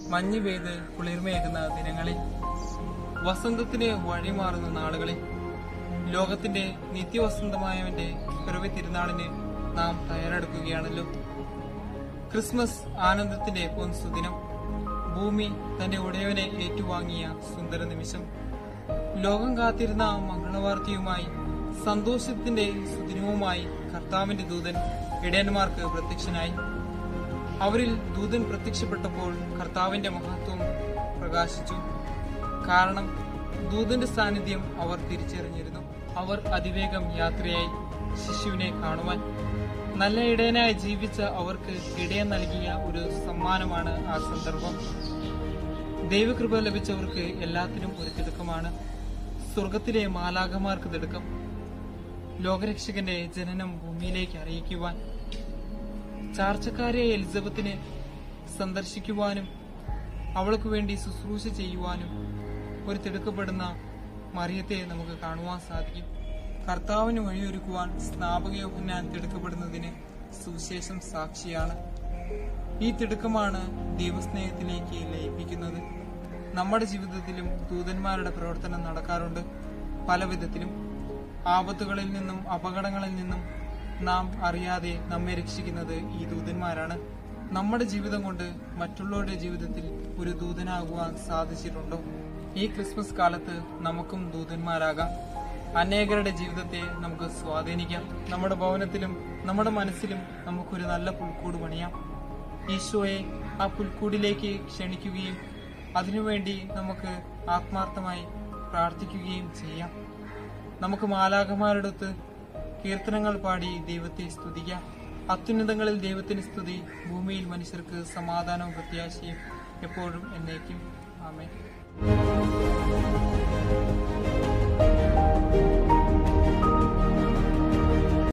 മഞ്ഞ് പെയ്ത് കുളിർമയേകുന്ന ദിനങ്ങളിൽ വസന്തത്തിന് വഴിമാറുന്ന നാളുകളിൽ ലോകത്തിന്റെ നിത്യവസന്തമായവന്റെ പിറവി തിരുനാളിന് നാം തയ്യാറെടുക്കുകയാണല്ലോ ക്രിസ്മസ് ആനന്ദത്തിന്റെ പൊൻസുദിനം ഭൂമി തന്റെ ഉടയവനെ ഏറ്റുവാങ്ങിയ സുന്ദര നിമിഷം ലോകം കാത്തിരുന്ന മംഗളവാർത്തയുമായി സന്തോഷത്തിന്റെ സുദിനവുമായി കർത്താവിന്റെ ദൂതൻ ഇടയന്മാർക്ക് പ്രത്യക്ഷനായി അവരിൽ ദൂതൻ പ്രത്യക്ഷപ്പെട്ടപ്പോൾ കർത്താവിന്റെ മഹത്വം പ്രകാശിച്ചു കാരണം ദൂതന്റെ സാന്നിധ്യം അവർ തിരിച്ചറിഞ്ഞിരുന്നു അവർ അതിവേഗം യാത്രയായി ശിശുവിനെ കാണുവാൻ നല്ല ഇടയനായി ജീവിച്ച അവർക്ക് ഇടയൻ നൽകിയ ഒരു സമ്മാനമാണ് ആ സന്ദർഭം ദൈവകൃപ ലഭിച്ചവർക്ക് എല്ലാത്തിനും ഒരു തിടുക്കമാണ് സ്വർഗത്തിലെ മാലാകമാർക്ക് തിടുക്കം ലോകരക്ഷകന്റെ ജനനം ഭൂമിയിലേക്ക് അറിയിക്കുവാൻ ചാർച്ചക്കാരെ എലിസബത്തിനെ സന്ദർശിക്കുവാനും അവൾക്ക് വേണ്ടി ശുശ്രൂഷ ചെയ്യുവാനും ഒരു തിടുക്കപ്പെടുന്ന മറിയത്തെ നമുക്ക് കാണുവാൻ സാധിക്കും കർത്താവിന് വഴിയൊരുക്കുവാൻ സ്നാപക യോഹന്നാൻ തിടുക്കപ്പെടുന്നതിന് സുവിശേഷം സാക്ഷിയാണ് ഈ തിടുക്കമാണ് ദൈവസ്നേഹത്തിലേക്ക് ലയിപ്പിക്കുന്നത് നമ്മുടെ ജീവിതത്തിലും ദൂതന്മാരുടെ പ്രവർത്തനം നടക്കാറുണ്ട് പല വിധത്തിലും ആപത്തുകളിൽ നിന്നും അപകടങ്ങളിൽ നിന്നും നാം അറിയാതെ നമ്മെ രക്ഷിക്കുന്നത് ഈ ദൂതന്മാരാണ് നമ്മുടെ ജീവിതം കൊണ്ട് മറ്റുള്ളവരുടെ ജീവിതത്തിൽ ഒരു ദൂതനാകുവാൻ സാധിച്ചിട്ടുണ്ടോ ഈ ക്രിസ്മസ് കാലത്ത് നമുക്കും ദൂതന്മാരാകാം അനേകരുടെ ജീവിതത്തെ നമുക്ക് സ്വാധീനിക്കാം നമ്മുടെ ഭവനത്തിലും നമ്മുടെ മനസ്സിലും നമുക്കൊരു നല്ല പുൽക്കൂട് പണിയാം ഈശോയെ ആ പുൽക്കൂടിലേക്ക് ക്ഷണിക്കുകയും അതിനുവേണ്ടി നമുക്ക് ആത്മാർത്ഥമായി പ്രാർത്ഥിക്കുകയും ചെയ്യാം നമുക്ക് മാലാകമാരടുത്ത് കീർത്തനങ്ങൾ പാടി ദൈവത്തെ സ്തുതിക്കാം അത്യുന്നതങ്ങളിൽ ദൈവത്തിന് സ്തുതി ഭൂമിയിൽ മനുഷ്യർക്ക് സമാധാനവും പ്രത്യാശയും എപ്പോഴും എന്നേക്കും ആമേ